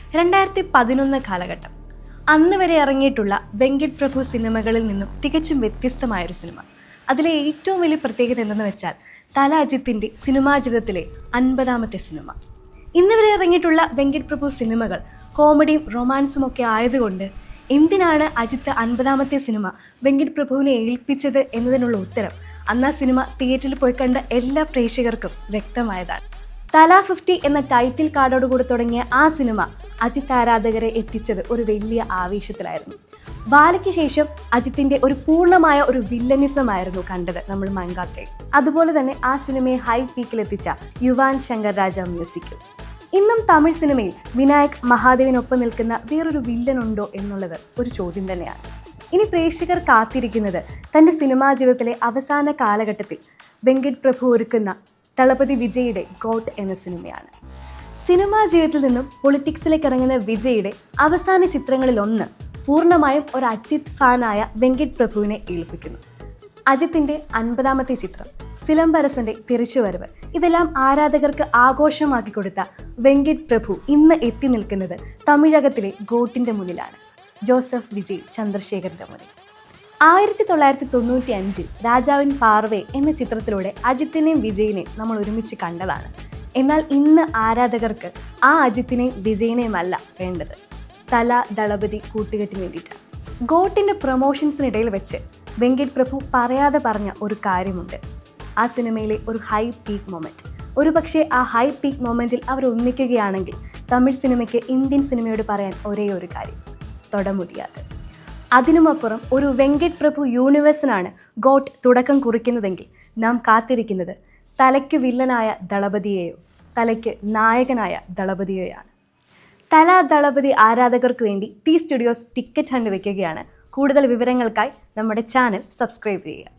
രണ്ടായിരത്തി പതിനൊന്ന് കാലഘട്ടം അന്ന് വരെ ഇറങ്ങിയിട്ടുള്ള വെങ്കട് പ്രഭു സിനിമകളിൽ നിന്നും തികച്ചും വ്യത്യസ്തമായൊരു സിനിമ അതിലെ ഏറ്റവും വലിയ പ്രത്യേകത എന്തെന്ന് വെച്ചാൽ തല അജിത്തിൻ്റെ സിനിമാ ജീവിതത്തിലെ അൻപതാമത്തെ സിനിമ ഇന്ന് വരെ ഇറങ്ങിയിട്ടുള്ള വെങ്കട് പ്രഭു സിനിമകൾ കോമഡിയും റൊമാൻസും ഒക്കെ ആയതുകൊണ്ട് എന്തിനാണ് അജിത്ത് അൻപതാമത്തെ സിനിമ വെങ്കട് പ്രഭുവിനെ ഏൽപ്പിച്ചത് എന്നതിനുള്ള ഉത്തരം അന്ന് ആ സിനിമ തിയേറ്ററിൽ പോയി കണ്ട എല്ലാ പ്രേക്ഷകർക്കും വ്യക്തമായതാണ് തല ഫിഫ്റ്റി എന്ന ടൈറ്റിൽ കാർഡോടുകൂടി തുടങ്ങിയ ആ സിനിമ അജിത്ത് ആരാധകരെ എത്തിച്ചത് ഒരു വലിയ ആവേശത്തിലായിരുന്നു ബാലയ്ക്ക് ശേഷം അജിത്തിന്റെ ഒരു പൂർണ്ണമായ ഒരു വില്ലനിസമായിരുന്നു കണ്ടത് നമ്മൾ മങ്കാത്തെ അതുപോലെ തന്നെ ആ സിനിമയെ ഹൈ പീക്കിലെത്തിച്ച യുവാൻ ശങ്കർ രാജ മ്യൂസിക്കും ഇന്നും തമിഴ് സിനിമയിൽ വിനായക് മഹാദേവിനൊപ്പം നിൽക്കുന്ന വേറൊരു വില്ലൻ ഉണ്ടോ എന്നുള്ളത് ഒരു ചോദ്യം തന്നെയാണ് ഇനി പ്രേക്ഷകർ കാത്തിരിക്കുന്നത് തൻ്റെ സിനിമാ ജീവിതത്തിലെ അവസാന കാലഘട്ടത്തിൽ വെങ്കട് പ്രഭു ഒരുക്കുന്ന തളപതി വിജയുടെ ഗോട്ട് എന്ന സിനിമയാണ് സിനിമാ ജീവിതത്തിൽ നിന്നും പൊളിറ്റിക്സിലേക്ക് ഇറങ്ങുന്ന വിജയുടെ അവസാന ചിത്രങ്ങളിൽ ഒന്ന് പൂർണ്ണമായും ഒരു അജിത് ഫാനായ വെങ്കട് പ്രഭുവിനെ ഏൽപ്പിക്കുന്നു അജിത്തിന്റെ അൻപതാമത്തെ ചിത്രം സിലംബരസന്റെ തിരിച്ചുവരവ് ഇതെല്ലാം ആരാധകർക്ക് ആഘോഷമാക്കി കൊടുത്ത വെങ്കട് പ്രഭു ഇന്ന് എത്തി നിൽക്കുന്നത് തമിഴകത്തിലെ ഗോട്ടിന്റെ മുന്നിലാണ് ജോസഫ് വിജയ് ചന്ദ്രശേഖരന്റെ മുന്നിൽ ആയിരത്തി തൊള്ളായിരത്തി തൊണ്ണൂറ്റി അഞ്ചിൽ രാജാവിൻ പാർവേ എന്ന ചിത്രത്തിലൂടെ അജിത്തിനെയും വിജയിനെയും നമ്മൾ ഒരുമിച്ച് കണ്ടതാണ് എന്നാൽ ഇന്ന് ആരാധകർക്ക് ആ അജിത്തിനെയും വിജയിനെയും അല്ല വേണ്ടത് തല ദളപതി കൂട്ടുകെട്ടിന് വേണ്ടിയിട്ടാണ് ഗോട്ടിൻ്റെ പ്രൊമോഷൻസിനിടയിൽ വെച്ച് വെങ്കട് പ്രഭു പറയാതെ പറഞ്ഞ ഒരു കാര്യമുണ്ട് ആ സിനിമയിലെ ഒരു ഹൈ പീക്ക് മൊമെൻറ്റ് ഒരു പക്ഷേ ആ ഹൈ പീക്ക് മൊമെൻറ്റിൽ അവർ ഒന്നിക്കുകയാണെങ്കിൽ തമിഴ് സിനിമയ്ക്ക് ഇന്ത്യൻ സിനിമയോട് പറയാൻ ഒരേ ഒരു കാര്യം തൊടമുടിയാതെ അതിനുമപ്പുറം ഒരു വെങ്കട് പ്രഭു യൂണിവേഴ്സിനാണ് ഗോട്ട് തുടക്കം കുറിക്കുന്നതെങ്കിൽ നാം കാത്തിരിക്കുന്നത് തലയ്ക്ക് വില്ലനായ ദളപതിയെയോ തലയ്ക്ക് നായകനായ ദളപതിയെയാണ് തല ദളപതി ആരാധകർക്ക് വേണ്ടി ടി സ്റ്റുഡിയോസ് ടിക്കറ്റ് ഹണ്ട് വെക്കുകയാണ് കൂടുതൽ വിവരങ്ങൾക്കായി നമ്മുടെ ചാനൽ സബ്സ്ക്രൈബ് ചെയ്യുക